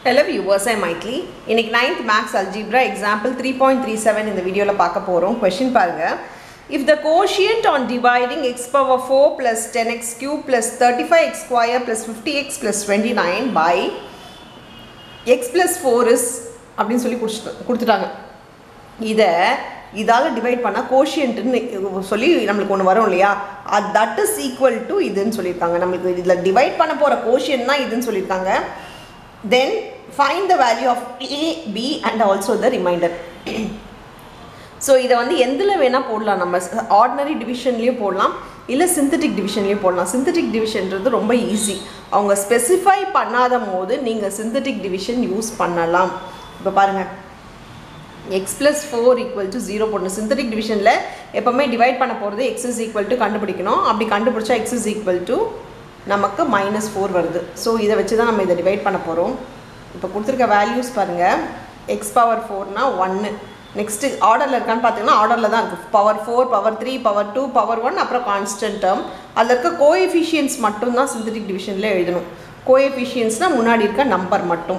hello viewers I மைட்லி இன்னைக்கு ninth maths algebra example three point three seven இந்த வீடியோவில் பார்க்க போகிறோம் கொஷின் பாருங்க if the quotient on dividing x power four plus ten x cube plus thirty five x square plus fifty x plus twenty nine by x plus four is அப்படின்னு சொல்லி குடிச்சிட்டு கொடுத்துட்டாங்க இதை இதால் டிவைட் பண்ணால் கோஷியன்ட்டுன்னு சொல்லி நம்மளுக்கு ஒன்று வரும் இல்லையா அது தட் இஸ் ஈக்குவல் டு இதுன்னு சொல்லியிருக்காங்க நம்மளுக்கு இதில் டிவைட் பண்ண போகிற கோஷியன் தான் இதுன்னு சொல்லியிருக்காங்க then find the value of a b and also the remainder so இதை வந்து எந்தில் வேணால் போடலாம் நம்ம ஆர்டினரி டிவிஷன்லேயும் போடலாம் இல்லை சிந்தட்டிக் டிவிஷன்லேயும் போடலாம் சிந்தட்டிக் டிவிஷன்றது ரொம்ப ஈஸி அவங்க ஸ்பெசிஃபை பண்ணாத போது நீங்கள் சிந்தட்டிக் டிவிஷன் யூஸ் பண்ணலாம் இப்போ பாருங்கள் x plus four equal to zero போடணும் சிந்தட்டிக் டிவிஷனில் எப்போவுமே டிவைட் பண்ண போகிறது எக்ஸ் இஸ் ஈக்குவல் டு கண்டுபிடிக்கணும் அப்படி கண்டுபிடிச்சா எக்ஸ் இஸ் ஈக்குவல் டு நமக்கு மைனஸ் ஃபோர் வருது ஸோ இதை வச்சு தான் நம்ம இதை டிவைட் பண்ண போகிறோம் இப்போ கொடுத்துருக்க வேல்யூஸ் பாருங்கள் எக்ஸ் பவர் ஃபோர்னால் ஒன்று நெக்ஸ்ட்டு ஆர்டரில் இருக்கான்னு பார்த்தீங்கன்னா ஆர்டரில் தான் இருக்குது power four power three power two power one அப்புறம் கான்ஸ்டன்ட் டேர்ம் அதில் இருக்க கோஎஃபிஷியன்ஸ் மட்டும்தான் சிந்தட்டிக் டிவிஷனில் எழுதணும் கோஎஃபிஷியன்ஸ்னால் முன்னாடி இருக்க நம்பர் மட்டும்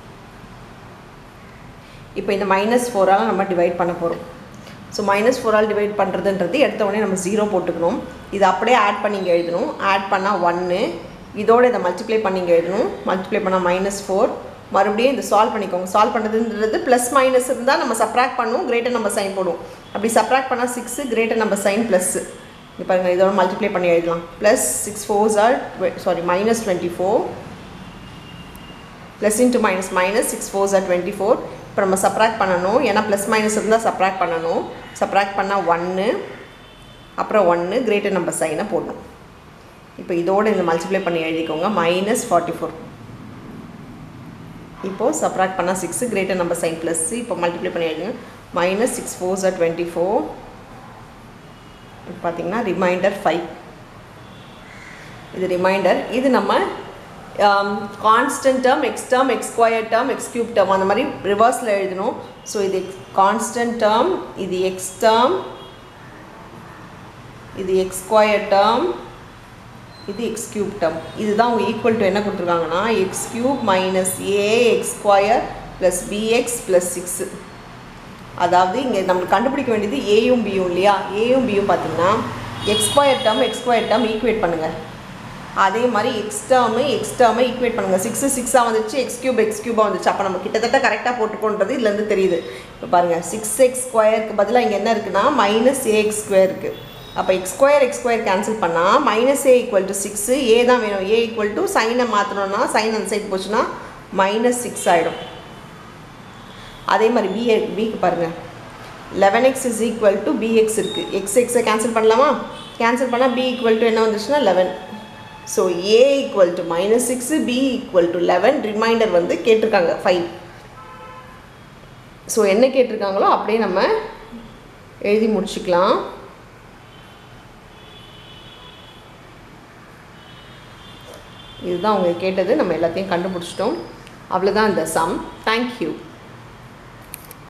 இப்போ இந்த மைனஸ் ஃபோரால் நம்ம டிவைட் பண்ண போகிறோம் ஸோ மைனஸ் ஃபோரால் டிவைட் பண்ணுறதுன்றது எடுத்த உடனே நம்ம ஜீரோ போட்டுக்கணும் இது அப்படியே ஆட் பண்ணி இங்கே எழுதணும் ஆட் பண்ணால் ஒன்று இதோட இதை மல்டிப்ளை பண்ணி இங்கே எழுதணும் மல்டிப்ளை பண்ணால் மைனஸ் ஃபோர் மறுபடியும் இந்த சால்வ் பண்ணிக்கோங்க சால்வ் பண்ணுறதுன்றது ப்ளஸ் மைனஸ் இருந்தால் நம்ம சப்ராக்ட் பண்ணுவோம் கிரேட்டர் நம்ம சைன் போடுவோம் அப்படி சப்ராக்ட் பண்ணால் சிக்ஸு கிரேட்டர் நம்ம சைன் ப்ளஸ்ஸு இப்போ பாருங்கள் இதோட மல்டிப்ளை பண்ணி எழுதலாம் plus six fours are sorry minus twenty four plus into minus minus six fours are twenty four இப்போ நம்ம சப்ராக்ட் பண்ணணும் ஏன்னா ப்ளஸ் மைனஸ் இருந்தால் சப்ராக்ட் பண்ணணும் சப்ராக்ட் பண்ணால் ஒன்று அப்புறம் ஒன்று கிரேட்டர் நம்பர் சைனை போடணும் இப்போ இதோடு இந்த மல்டிப்ளை பண்ணி எழுதிக்கோங்க மைனஸ் ஃபார்ட்டி ஃபோர் இப்போது சப்ராக்ட் பண்ணால் six greater number sign plus இப்போ மல்டிப்ளை பண்ணி எழுதுங்க minus six fours are twenty four இப்போ பார்த்தீங்கன்னா ரிமைண்டர் ஃபைவ் இது ரிமைண்டர் இது நம்ம constant term x term x square term x cube term அந்த மாதிரி ரிவர்ஸில் எழுதணும் ஸோ இது எக்ஸ் கான்ஸ்டன்ட் டேர்ம் இது எக்ஸ் டேர்ம் இது எக்ஸ் ஸ்கொயர் டேர்ம் இது எக்ஸ் கியூப் டேர்ம் இதுதான் அவங்க ஈக்குவல் டு என்ன கொடுத்துருக்காங்கன்னா X cube minus a x square plus b x plus six அதாவது இங்கே நம்மளுக்கு கண்டுபிடிக்க வேண்டியது ஏயும் பியும் இல்லையா ஏயும் பியும் பார்த்தீங்கன்னா x square term x square term equate பண்ணுங்கள் அதே மாதிரி எக்ஸ் டேர்மு எக்ஸ் டேர்மை ஈக்குவேட் பண்ணுங்கள் சிக்ஸு சிக்ஸாக வந்துச்சு எக்ஸ் கியூப் எக்ஸ் கியூபாக வந்துச்சு அப்போ நம்ம கிட்டத்தட்ட கரெக்டாக போட்டுக்கோன்றது இதுலேருந்து தெரியுது இப்போ பாருங்கள் சிக்ஸ் எக்ஸ் ஸ்கொயருக்கு பதிலாக இங்கே என்ன இருக்குன்னா மைனஸ் ஏ எக்ஸ் ஸ்கொயர் இருக்குது அப்போ x square x square cancel பண்ணால் minus a equal to six a தான் வேணும் ஏ ஈக்குவல் டு சைனை மாற்றணும்னா சைன் அந்த சைடு போச்சுன்னா மைனஸ் சிக்ஸ் ஆகிடும் அதே மாதிரி பி பிக்கு பாருங்கள் eleven x is equal to b x இருக்குது எக்ஸ் எக்ஸை கேன்சல் பண்ணலாமா கேன்சல் பண்ணால் பி ஈக்குவல் டு என்ன வந்துச்சுன்னா eleven so a equal to minus six b equal to eleven remainder வந்து கேட்டிருக்காங்க ஃபைவ் ஸோ என்ன கேட்டிருக்காங்களோ அப்படியே நம்ம எழுதி முடிச்சுக்கலாம் இதுதான் அவங்க கேட்டது நம்ம எல்லாத்தையும் கண்டுபிடிச்சிட்டோம் அவ்வளோதான் இந்த சம் தேங்க்யூ